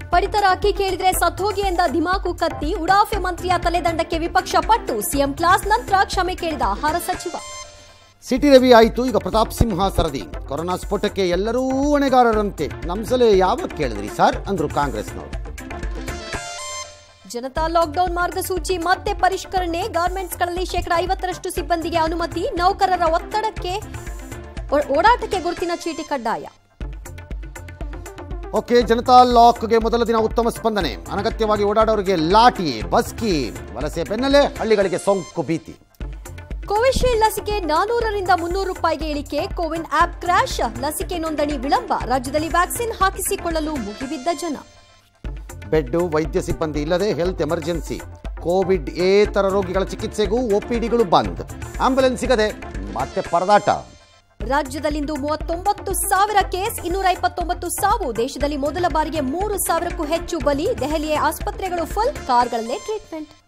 ಪಡಿತರ ಅಕ್ಕಿ ಕೇಳಿದ್ರೆ ಸತ್ತೋಗಿ ಎಂದ ಧಿಮಾಕು ಕತ್ತಿ ಉಡಾಫೆ ಮಂತ್ರಿಯ ತಲೆದಂಡಕ್ಕೆ ವಿಪಕ್ಷ ಪಟ್ಟು ಸಿಎಂ ಕ್ಲಾಸ್ ನಂತರ ಕ್ಷಮೆ ಕೇಳಿದ ಆಹಾರ ಸಚಿವ ಸಿಟಿ ರವಿ ಆಯಿತು ಈಗ ಪ್ರತಾಪ್ ಸಿಂಹ ಸರದಿ ಕೊರೋನಾ ಸ್ಫೋಟಕ್ಕೆ ಎಲ್ಲರೂ ಹೊಣೆಗಾರರಂತೆ ನಮ್ಸಲೆ ಯಾವಾಗ ಕೇಳಿದ್ರಿ ಸರ್ ಅಂದ್ರು ಕಾಂಗ್ರೆಸ್ನವರು ಜನತಾ ಲಾಕ್ಡೌನ್ ಮಾರ್ಗಸೂಚಿ ಮತ್ತೆ ಪರಿಷ್ಕರಣೆ ಗಾರ್ಮೆಂಟ್ಸ್ಗಳಲ್ಲಿ ಶೇಕಡ ಐವತ್ತರಷ್ಟು ಸಿಬ್ಬಂದಿಗೆ ಅನುಮತಿ ನೌಕರರ ಒತ್ತಡಕ್ಕೆ ಓ- ಓಡಾಟಕ್ಕೆ ಗುರುತಿನ ಚೀಟಿ ಕಡ್ಡಾಯ ಓಕೆ ಜನತಾ ಲಾಕ್ಗೆ ಮೊದಲ ದಿನ ಉತ್ತಮ ಸ್ಪಂದನೆ ಅನಗತ್ಯವಾಗಿ ಓಡಾಡೋರಿಗೆ ಲಾಠಿ ಬಸ್ಕಿ ವಲಸೆ ಬೆನ್ನಲ್ಲೇ ಹಳ್ಳಿಗಳಿಗೆ ಸೋಂಕು ಭೀತಿ ಕೋವಿಶೀಲ್ಡ್ ಲಸಿಕೆ ನಾನೂರರಿಂದ ಮುನ್ನೂರು ರೂಪಾಯಿಗೆ ಇಳಿಕೆ ಕೋವಿನ್ ಆಪ್ ಕ್ರಾಶ್ ಲಸಿಕೆ ನೋಂದಣಿ ವಿಳಂಬ ರಾಜ್ಯದಲ್ಲಿ ವ್ಯಾಕ್ಸಿನ್ ಹಾಕಿಸಿಕೊಳ್ಳಲು ಮುಗಿಬಿದ್ದ ಜನ ಬೆಡ್ ವೈದ್ಯ ಸಿಬ್ಬಂದಿ ಇಲ್ಲದೆ ಹೆಲ್ತ್ ಎಮರ್ಜೆನ್ಸಿ ಕೋವಿಡ್ ಏತರ ರೋಗಿಗಳ ಚಿಕಿತ್ಸೆಗೂ ಒಪಿಡಿಗಳು ಬಂದ್ ಆಂಬ್ಯುಲೆನ್ಸ್ ಸಿಗದೆ ಮತ್ತೆ ಪರದಾಟ ರಾಜ್ಯದಲ್ಲಿಂದು ಮೂವತ್ತೊಂಬತ್ತು ಸಾವಿರ ಕೇಸ್ ಇನ್ನೂರ ಇಪ್ಪತ್ತೊಂಬತ್ತು ಸಾವು ದೇಶದಲ್ಲಿ ಮೊದಲ ಬಾರಿಗೆ ಮೂರು ಸಾವಿರಕ್ಕೂ ಹೆಚ್ಚು ಬಲಿ ದೆಹಲಿಯ ಆಸ್ಪತ್ರೆಗಳು ಫುಲ್ ಕಾರ್ಗಳಲ್ಲೇ ಟ್ರೀಟ್ಮೆಂಟ್